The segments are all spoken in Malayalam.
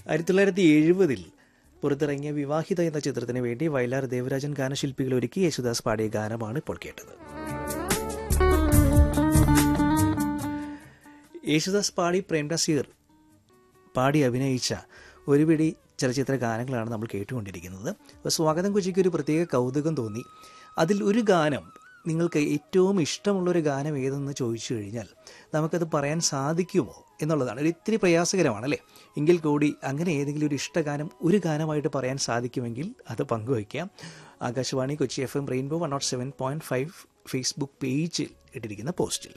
ആയിരത്തി തൊള്ളായിരത്തി എഴുപതിൽ പുറത്തിറങ്ങിയ വിവാഹിത എന്ന ചിത്രത്തിന് വേണ്ടി വയലാർ ദേവരാജൻ ഗാനശില്പികൾ ഒരുക്കി യേശുദാസ് പാടിയ ഗാനമാണ് ഇപ്പോൾ കേട്ടത് യേശുദാസ് പാടി പ്രേം നസീർ പാടി അഭിനയിച്ച ഒരു പിടി ചലച്ചിത്ര ഗാനങ്ങളാണ് നമ്മൾ കേട്ടുകൊണ്ടിരിക്കുന്നത് അപ്പോൾ സ്വാഗതം കൊച്ചിക്ക് ഒരു പ്രത്യേക കൗതുകം തോന്നി അതിൽ ഒരു ഗാനം നിങ്ങൾക്ക് ഏറ്റവും ഇഷ്ടമുള്ളൊരു ഗാനം ഏതെന്ന് ചോദിച്ചു കഴിഞ്ഞാൽ നമുക്കത് പറയാൻ സാധിക്കുമോ എന്നുള്ളതാണ് ഒരു ഇത്തിരി പ്രയാസകരമാണല്ലേ എങ്കിൽ കൂടി അങ്ങനെ ഏതെങ്കിലും ഒരു ഇഷ്ടഗാനം ഒരു ഗാനമായിട്ട് പറയാൻ സാധിക്കുമെങ്കിൽ അത് പങ്കുവയ്ക്കാം Akashvani Kochi F M rainbow one nought seven point five Facebook പേജിൽ ഇട്ടിരിക്കുന്ന പോസ്റ്റിൽ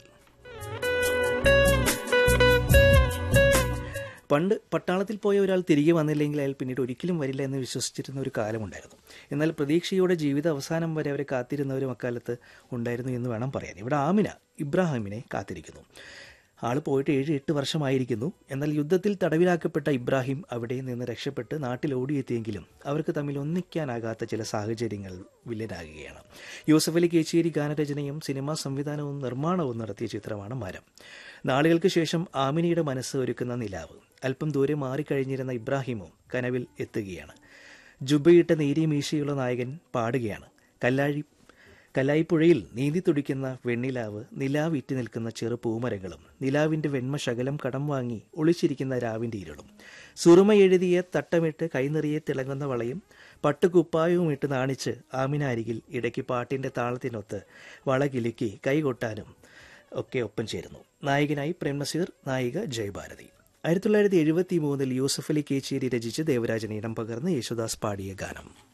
പണ്ട് പട്ടാളത്തിൽ പോയ ഒരാൾ തിരികെ വന്നില്ലെങ്കിൽ അയാൾ പിന്നീട് ഒരിക്കലും വരില്ല എന്ന് വിശ്വസിച്ചിരുന്ന ഒരു കാലമുണ്ടായിരുന്നു എന്നാൽ പ്രതീക്ഷയോടെ ജീവിത അവസാനം വരെ അവരെ കാത്തിരുന്നവരും അക്കാലത്ത് ഉണ്ടായിരുന്നു എന്ന് വേണം പറയാൻ ഇവിടെ ആമിന ഇബ്രാഹിമിനെ കാത്തിരിക്കുന്നു ആൾ പോയിട്ട് ഏഴ് എട്ട് വർഷമായിരിക്കുന്നു എന്നാൽ യുദ്ധത്തിൽ തടവിലാക്കപ്പെട്ട ഇബ്രാഹിം അവിടെ നിന്ന് രക്ഷപ്പെട്ട് നാട്ടിൽ ഓടിയെത്തിയെങ്കിലും അവർക്ക് തമ്മിൽ ഒന്നിക്കാനാകാത്ത ചില സാഹചര്യങ്ങൾ വില്ലനാകുകയാണ് യൂസഫ് അലി കേച്ചേരി ഗാനരചനയും സിനിമാ സംവിധാനവും നിർമ്മാണവും നടത്തിയ ചിത്രമാണ് മരം നാളുകൾക്ക് ശേഷം ആമിനിയുടെ മനസ്സ് ഒരുക്കുന്ന നിലാവ് അല്പം ദൂരെ മാറിക്കഴിഞ്ഞിരുന്ന ഇബ്രാഹിമും കനവിൽ എത്തുകയാണ് ജുബയിട്ട് നേരിയ മീശയുള്ള നായകൻ പാടുകയാണ് കല്ലാഴി കല്ലായിപ്പുഴയിൽ നീന്തി തുടിക്കുന്ന വെണ്ണിലാവ് നിലാവ് ഇറ്റി നിൽക്കുന്ന ചെറു പൂമരങ്ങളും നിലാവിന്റെ വെണ്മ ശകലം കടം വാങ്ങി ഒളിച്ചിരിക്കുന്ന രാവിന്റെ ഇരുളും സുറുമ എഴുതിയ തട്ടമിട്ട് കൈനിറിയെ തിളങ്ങുന്ന വളയും പട്ടുകുപ്പായവും ഇട്ട് നാണിച്ച് ആമിന അരികിൽ ഇടയ്ക്ക് പാട്ടിന്റെ താളത്തിനൊത്ത് വള കിലുക്കി കൈകൊട്ടാനും ഒക്കെ ഒപ്പം ചേരുന്നു നായകനായി പ്രേം നസീർ നായിക ജയഭാരതി ആയിരത്തി തൊള്ളായിരത്തി എഴുപത്തി മൂന്നിൽ യൂസഫ് അലി കേച്ചേരി രചിച്ച് ദേവരാജൻ ഇടം പകർന്ന് യേശുദാസ് പാടിയ ഗാനം